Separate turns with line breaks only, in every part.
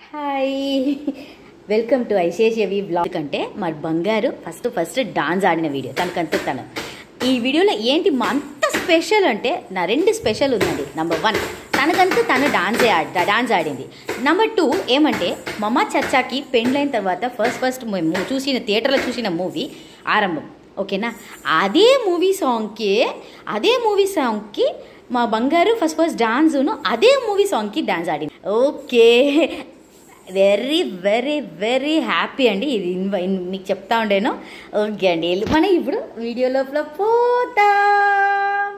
Hi welcome to ఐసేషవి blog కంటే మరి బంగారు ఫస్ట్ ఫస్ట్ డాన్స్ ఆడిన వీడియో తనకంత తను ఈ వీడియోలో ఏంటి మా అంత స్పెషల్ అంటే నా రెండు స్పెషల్ ఉందండి నంబర్ వన్ తనకంతా తను డాన్స్ ఆడ డాన్స్ ఆడింది నెంబర్ టూ ఏమంటే మమ్మ చచ్చాకి పెండ్లైన తర్వాత ఫస్ట్ ఫస్ట్ మేము చూసిన థియేటర్లో చూసిన మూవీ ఆరంభం ఓకేనా అదే మూవీ సాంగ్కి అదే మూవీ సాంగ్కి మా బంగారు ఫస్ట్ ఫస్ట్ డాన్సును అదే మూవీ సాంగ్కి డాన్స్ ఆడింది okay very very very happy అండి ఇది ఇన్వ- ఇన్- మీకు చెప్తా ఉండేను ఓకే అండి మనం ఇప్పుడు వీడియో లోపల పోతాం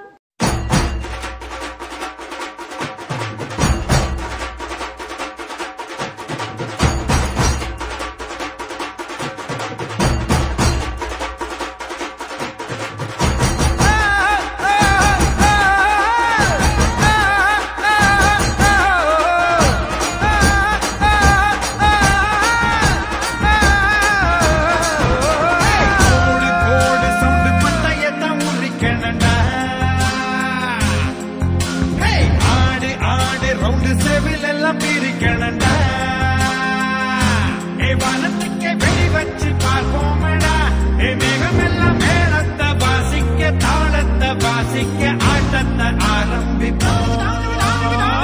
கோடி கோடி சவுண்டு பந்தயத்தான் முறிக்கணும்டா. Hey! ஆடு ஆடு ரவுண்டு செவில் எல்லாம் பிரிக்கணும்டா. ஏ வானத்துக்கே வெடி வச்சு பார்ப்போமடா. ஏ மேகமெல்லாம் மேளத்தை வாசிக்க தாளத்தை வாசிக்க ஆட்டத்தை ஆரம்பிப்போம்